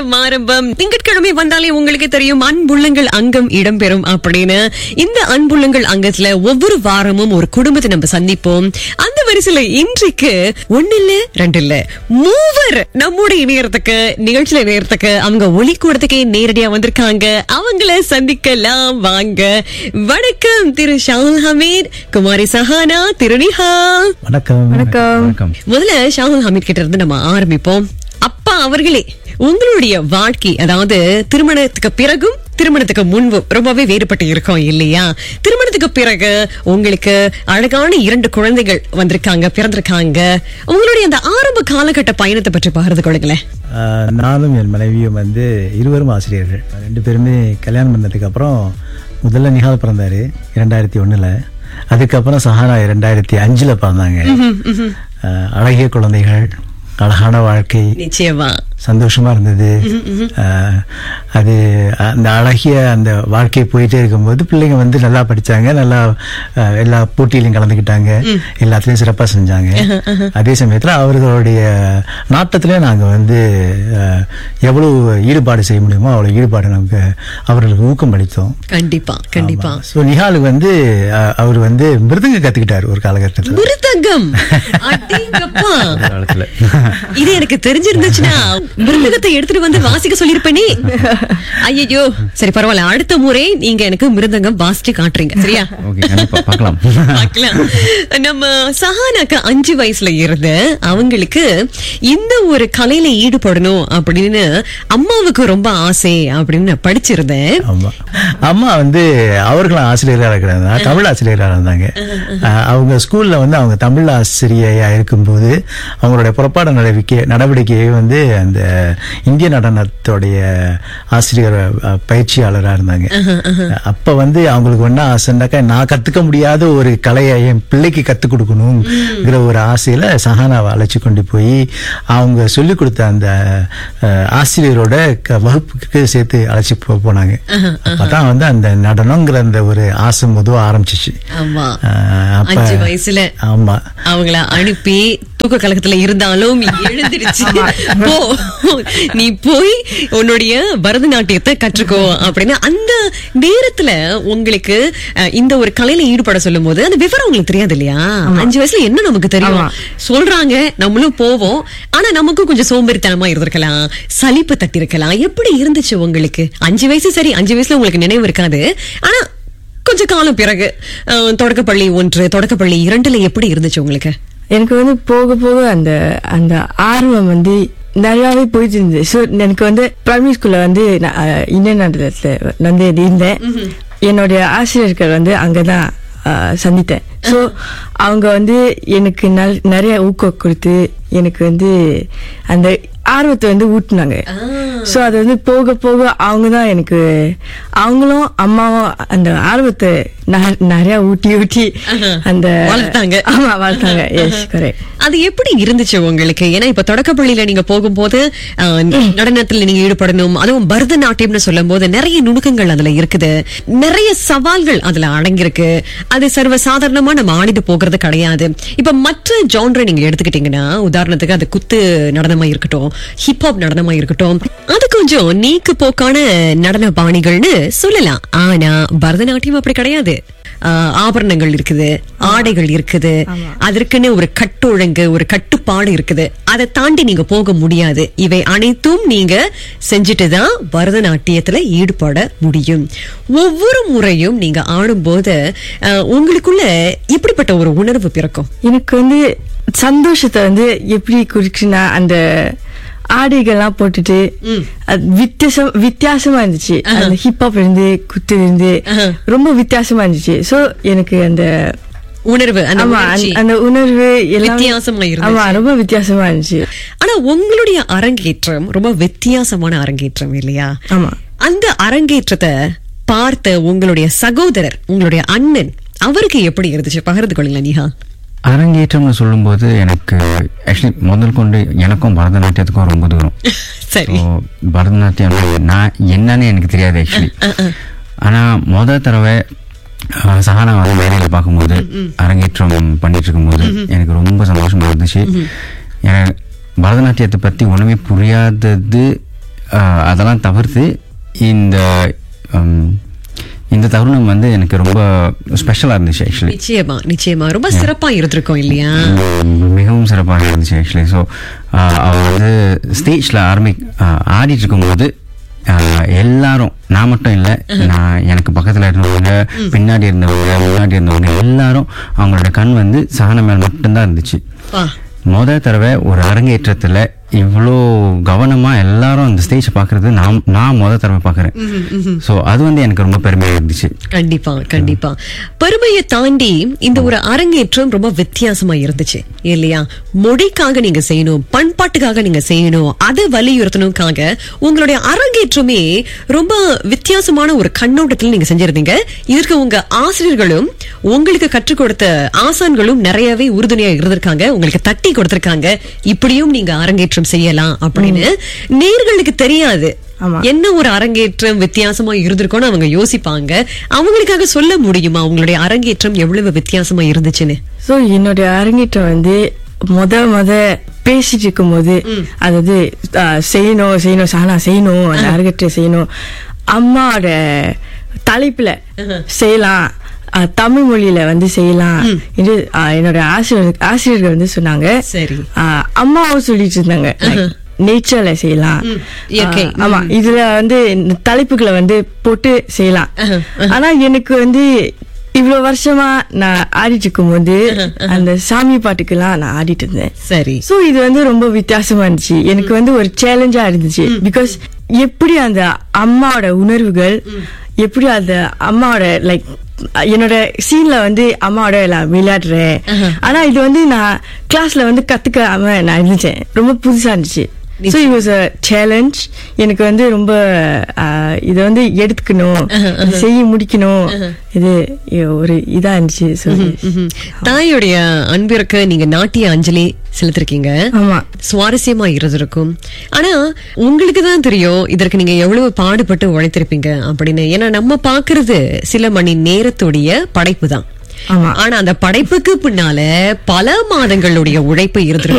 ஆரம்பம் ஆரம்பம் திங்கட்கிழமை வந்தாலே உங்களுக்கு தெரியும் அன்புள்ளங்கள் அங்கம் இடம்பெறும் அப்படின்னு இந்த அன்புள்ளங்கள் அங்கத்துல ஒவ்வொரு வாரமும் ஒரு குடும்பத்தை நம்ம சந்திப்போம் அந்த வரிசையில இன்றைக்கு ஒண்ணு இல்ல ரெண்டு இல்ல மூவர் நம்முடைய இணையறதுக்கு நிகழ்ச்சியில இணையறதுக்கு அவங்க ஒளி கூடத்துக்கே நேரடியா வந்திருக்காங்க அவங்கள சந்திக்கலாம் வாங்க வணக்கம் திரு ஷாகுல் ஹமீத் குமாரி சஹானா திருநிஹா வணக்கம் வணக்கம் வணக்கம் முதல்ல ஷாகுல் ஹமீத் கிட்ட இருந்து நம்ம ஆரம்பிப்போம் அப்பா அவர்களே உங்களுடைய வாழ்க்கை அதாவது திருமணத்துக்கு பிறகும் திருமணத்துக்கு முன்பும் ரொம்பவே வேறுபட்டு இருக்கோம் இல்லையா திருமணத்துக்கு பிறகு உங்களுக்கு அழகான இரண்டு குழந்தைகள் வந்திருக்காங்க பிறந்திருக்காங்க உங்களுடைய அந்த ஆரம்ப காலகட்ட பயணத்தை பற்றி பகிர்ந்து கொள்ளுங்களேன் ஆஹ், நானும் என் மனைவியும் வந்து இருவரும் ஆசிரியர்கள் ரெண்டு பேருமே கல்யாணம் பண்ணதுக்கு அப்புறம் முதல்ல நிகால் பிறந்தாரு இரண்டாயிரத்தி ஒண்ணுல அதுக்கப்புறம் சஹானா இரண்டாயிரத்தி அஞ்சுல பிறந்தாங்க ஆஹ், அழகிய குழந்தைகள் அழகான வாழ்க்கை நிச்சயமா சந்தோஷமா இருந்தது ஆஹ், அது அந்த அழகிய அந்த வாழ்க்கை போயிட்டே இருக்கும்போது பிள்ளைங்க வந்து நல்லா படிச்சாங்க நல்லா ஆஹ், எல்லா போட்டியிலையும் கலந்துக்கிட்டாங்க எல்லாத்துலயும் சிறப்பா செஞ்சாங்க அதே சமயத்துல அவர்களுடைய நாட்டத்திலே நாங்க வந்து ஆஹ், எவ்வளவு ஈடுபாடு செய்ய முடியுமோ அவ்வளவு ஈடுபாடு நமக்கு அவர்களுக்கு ஊக்கம் அளித்தோம் கண்டிப்பா கண்டிப்பா ஸோ நிஹாலுக்கு வந்து ஆஹ், அவர் வந்து மிருதங்க கத்துக்கிட்டாரு ஒரு காலகட்டத்தில் மிருதங்கம் அடேங்கப்பா. காலத்துல இது எனக்கு தெரிஞ்சிருந்துச்சுன்னா மிருதகத்தை எடுத்துட்டு வந்து வாசிக்க சொல்லிருப்பேனே ஐயோ சரி பரவாயில்ல அடுத்த முறை நீங்க எனக்கு மிருதங்கம் வாசிச்சு காட்டுறீங்க சரியா ஓகே கண்டிப்பா பார்க்கலாம் பார்க்கலாம் நம்ம சஹானாக்கு அஞ்சு வயசுல இருந்து அவங்களுக்கு இந்த ஒரு கலையில ஈடுபடணும் அப்படின்னு அம்மாவுக்கு ரொம்ப ஆசை அப்படின்னு நான் படிச்சிருந்தேன் ஆமா அம்மா வந்து அவர்களும் ஆசிரியராக இருக்கிறாங்க தமிழ் ஆசிரியராக இருந்தாங்க அஹ் அவங்க ஸ்கூல்ல வந்து அவங்க தமிழ் ஆசிரியையா இருக்கும்போது அவங்களுடைய புறப்பாட நடவடிக்கை நடவடிக்கையை வந்து அந்த இந்திய நடனத்தோடைய ஆசிரியர் அஹ், பயிற்சியாளரா இருந்தாங்க அப்ப வந்து அவங்களுக்கு ஒன்னா ஆசைன்னாக்கா நான் கத்துக்க முடியாத ஒரு கலையை என் பிள்ளைக்கு கத்துக் கொடுக்கணுங்கிற ஒரு ஆசையில சஹானாவை அழைச்சு கொண்டு போய் அவங்க சொல்லி கொடுத்த அந்த அஹ், ஆசிரியரோட க- வகுப்புக்கு சேர்த்து அழைச்சி போ- போனாங்க அப்பதான் வந்து அந்த நடனங்கிற அந்த ஒரு ஆசை முதல் ஆரம்பிச்சிச்சு ஆமா அஹ், அப்ப அஞ்சு வயசுல ஆமா அவங்கள அனுப்பி தூக்க கலக்கத்துல இருந்தாலும் எழுந்திருச்சு போ நீ போய் உன்னுடைய பரதநாட்டியத்தை கற்றுக்கோ அப்படின்னு அந்த நேரத்துல உங்களுக்கு அஹ், இந்த ஒரு கலையில ஈடுபட சொல்லும் போது அந்த விவரம் உங்களுக்கு தெரியாது இல்லையா அஞ்சு வயசுல என்ன நமக்கு தெரியும் சொல்றாங்க நம்மளும் போவோம் ஆனா நமக்கும் கொஞ்சம் சோம்பேறித்தனமா இருந்திருக்கலாம் சலிப்பு தட்டி இருக்கலாம் எப்படி இருந்துச்சு உங்களுக்கு அஞ்சு வயசு சரி அஞ்சு வயசுல உங்களுக்கு நினைவு இருக்காது ஆனா கொஞ்ச காலம் பிறகு அஹ், தொடக்கப்பள்ளி ஒன்று தொடக்கப்பள்ளி இரண்டுல எப்படி இருந்துச்சு உங்களுக்கு எனக்கு வந்து போக போக அந்த அந்த ஆர்வம் வந்து நிறையாவே போயிட்டு இருந்தது ஸோ எனக்கு வந்து பிரைமரி ஸ்கூல்ல வந்து நான், அஹ், இந்தியன் நடனத்துல வந்து இருந்தேன் என்னுடைய ஆசிரியர்கள் வந்து அங்கதான் அஹ், சந்தித்தேன் ஸோ அவங்க வந்து எனக்கு நல்- நிறைய ஊக்கம் கொடுத்து எனக்கு வந்து அந்த ஆர்வத்தை வந்து ஊட்டினாங்க ஸோ அது வந்து போக போக அவங்க தான் எனக்கு அவங்களும் அம்மாவும் அந்த ஆர்வத்தை ந- நிறைய ஊட்டி ஊட்டி அந்த வளர்த்தாங்க. ஆமா வளர்த்தாங்க எஸ் கரெக்ட் அது எப்படி இருந்துச்சு உங்களுக்கு ஏன்னா இப்ப தொடக்கப்பள்ளியில நீங்க போகும்போது அஹ், நடனத்துல நீங்க ஈடுபடணும் அதுவும் பரதநாட்டியம்னு சொல்லும் போது நிறைய நுணுக்கங்கள் அதுல இருக்குது நிறைய சவால்கள் அதுல அடங்கியிருக்கு அது சர்வ சாதாரணமா நம்ம ஆடிட்டு போகிறது கிடையாது இப்ப மற்ற ஜான்ரை நீங்க எடுத்துக்கிட்டீங்கன்னா உதாரணத்துக்கு அது குத்து நடனமா இருக்கட்டும் ஹிப்ஹாப் நடனமா இருக்கட்டும் அது கொஞ்சம் நீக்கு போக்கான நடன பாணிகள்னு சொல்லலாம் ஆனா பரதநாட்டியம் அப்படி கிடையாது ஆஹ் ஆபரணங்கள் இருக்குது ஆடைகள் இருக்குது அதற்குன்னு ஒரு கட்டொழுங்கு ஒரு கட்டுப்பாடு இருக்குது அதை தாண்டி நீங்க போக முடியாது இவை அனைத்தும் நீங்க செஞ்சுட்டு தான் பரதநாட்டியத்துல ஈடுபட முடியும் ஒவ்வொரு முறையும் நீங்க ஆடும்போது ஆஹ் உங்களுக்குள்ள இப்படிப்பட்ட ஒரு உணர்வு பிறக்கும் எனக்கு வந்து சந்தோஷத்தை வந்து எப்படி குறிச்சுன்னா அந்த ஆடைகள்லாம் போட்டுட்டு அது வித்தியாசம் வித்தியாசமா இருந்துச்சு அந்த ஹிப்ஹாப் இருந்து குத்து இருந்து ரொம்ப வித்தியாசமா இருந்துச்சு சோ எனக்கு அந்த உணர்வு அந்த ஆமா உணர்ச்சி. அந்த- அந்த உணர்வு எல்லாம் வித்தியாசமா இருந்துச்சு. ஆமா ரொம்ப வித்தியாசமா இருந்துச்சு ஆனா உங்களுடைய அரங்கேற்றம் ரொம்ப வித்தியாசமான அரங்கேற்றம் இல்லையா ஆமா அந்த அரங்கேற்றத்தை பார்த்த உங்களுடைய சகோதரர் உங்களுடைய அண்ணன் அவருக்கு எப்படி இருந்துச்சு பகிர்ந்து கொள்ளுங்களேன் நீஹா அரங்கேற்றம்னு சொல்லும்போது எனக்கு ஆக்சுவலி முதல் கொண்டு எனக்கும் பரதநாட்டியத்துக்கும் ரொம்ப தூரம் சரி ஸோ பரதநாட்டியம் நான் என்னன்னு எனக்கு தெரியாது ஆக்சுவலி ஆனா முத தடவை அஹ், சஹானா வந்து வேலையில் பார்க்கும்போது அரங்கேற்றம் பண்ணிட்டு இருக்கும்போது எனக்கு ரொம்ப சந்தோஷமா இருந்துச்சு எனக்கு பரதநாட்டியத்தை பத்தி ஒண்ணுமே புரியாதது ஆஹ், அதெல்லாம் தவிர்த்து இந்த ஹம், இந்த தருணம் வந்து எனக்கு ரொம்ப ஸ்பெஷலாக இருந்துச்சு ஆக்சுவலி நிச்சயமா நிச்சயமா ரொம்ப சிறப்பா இருந்திருக்கும் இல்லையா மிகவும் சிறப்பாக இருந்துச்சு ஆக்சுவலி ஸோ அவ வந்து ஸ்டேஜில் ஆரம்பி ஆஹ், ஆடிட்டு இருக்கும்போது ஆஹ், எல்லாரும் நான் மட்டும் இல்லை நான் எனக்கு பக்கத்தில் இருந்தவங்க பின்னாடி இருந்தவங்க முன்னாடி இருந்தவங்க எல்லாரும் அவங்களோட கண் வந்து சகன மேல் மட்டும்தான் இருந்துச்சு வா. முத தடவை ஒரு அரங்கேற்றத்தில் இவ்வளோ கவனமா எல்லாரும் அந்த ஸ்டேஜ் பார்க்கறது நான் நான் முத தடவை பார்க்குறேன் ஸோ அது வந்து எனக்கு ரொம்ப பெருமையாக இருந்துச்சு கண்டிப்பா கண்டிப்பா பெருமையை தாண்டி இந்த ஒரு அரங்கேற்றம் ரொம்ப வித்தியாசமா இருந்துச்சு இல்லையா மொழிக்காக நீங்க செய்யணும் பண்பாட்டுக்காக நீங்க செய்யணும் அதை வலியுறுத்தணுக்காக உங்களுடைய அரங்கேற்றமே ரொம்ப வித்தியாசமான ஒரு கண்ணோட்டத்தில் நீங்க செஞ்சிருந்தீங்க இதற்கு உங்க ஆசிரியர்களும் உங்களுக்கு கற்றுக் கொடுத்த ஆசான்களும் நிறையவே உறுதுணையா இருந்திருக்காங்க உங்களுக்கு தட்டி கொடுத்திருக்காங்க இப்படியும் நீங்க அரங்கேற்றம் செய்யலாம் அப்படின்னு நேர்களுக்கு தெரியாது ஆமா. என்ன ஒரு அரங்கேற்றம் வித்தியாசமா இருந்திருக்கும்னு அவங்க யோசிப்பாங்க அவங்களுக்காக சொல்ல முடியுமா உங்களுடைய அரங்கேற்றம் எவ்வளவு வித்தியாசமா இருந்துச்சுன்னு ஸோ என்னுடைய அரங்கேற்றம் வந்து முத முத பேசிட்டு இருக்கும்போது அதாவது ஆ, செய்யணும் செய்யணும் சானா செய்யணும் அந்த அரங்கேற்றம் செய்யணும் அம்மாவோட தலைப்புல செய்யலாம் ஆ, தமிழ் மொழியில வந்து செய்யலாம் என்று ஆ, என்னோட ஆசிரியர் ஆசிரியர்கள் வந்து சொன்னாங்க சரி. ஆ, அம்மாவும் சொல்லிட்டு இருந்தாங்க நேச்சர்ல செய்யலாம் இயற்கை. ஆ, ஆமா இதுல வந்து இந்த தலைப்புகளை வந்து போட்டு செய்யலாம் ஆனா எனக்கு வந்து இவ்வளவு வருஷமா நான் ஆடிட்டு இருக்கும்போது அந்த சாமி பாட்டுக்கெல்லாம் நான் ஆடிட்டு இருந்தேன் சரி சோ இது வந்து ரொம்ப வித்தியாசமா இருந்துச்சு எனக்கு வந்து ஒரு சேலஞ்சா இருந்துச்சு பிகாஸ் எப்படி அந்த அம்மாவோட உணர்வுகள் எப்படி அந்த அம்மாவோட லைக் என்னோட சீன்ல வந்து அம்மாவோட நான் விளையாடுறேன் ஆனா இது வந்து நான் கிளாஸ்ல வந்து கத்துக்காம நான் இருந்துச்சேன் ரொம்ப புதுசா இருந்துச்சு so it was a challenge எனக்கு வந்து ரொம்ப ஆஹ், இதை வந்து எடுத்துக்கணும் இதை செய்ய முடிக்கணும் இது ஒரு இதா இருந்துச்சு ஸோ ம்ஹும். தாயுடைய அன்பிற்கு நீங்க நாட்டிய அஞ்சலி செலுத்திருக்கீங்க ஆமா சுவாரஸ்யமா இருந்திருக்கும் ஆனா உங்களுக்கு தான் தெரியும் இதற்கு நீங்க எவ்வளவு பாடுபட்டு உழைத்திருப்பீங்க அப்படின்னு ஏன்னா நம்ம பாக்குறது சில மணி நேரத்துடைய படைப்பு தான் ஆமா ஆனா அந்த படைப்புக்கு பின்னால பல மாதங்களுடைய உழைப்பு இருந்திருக்கு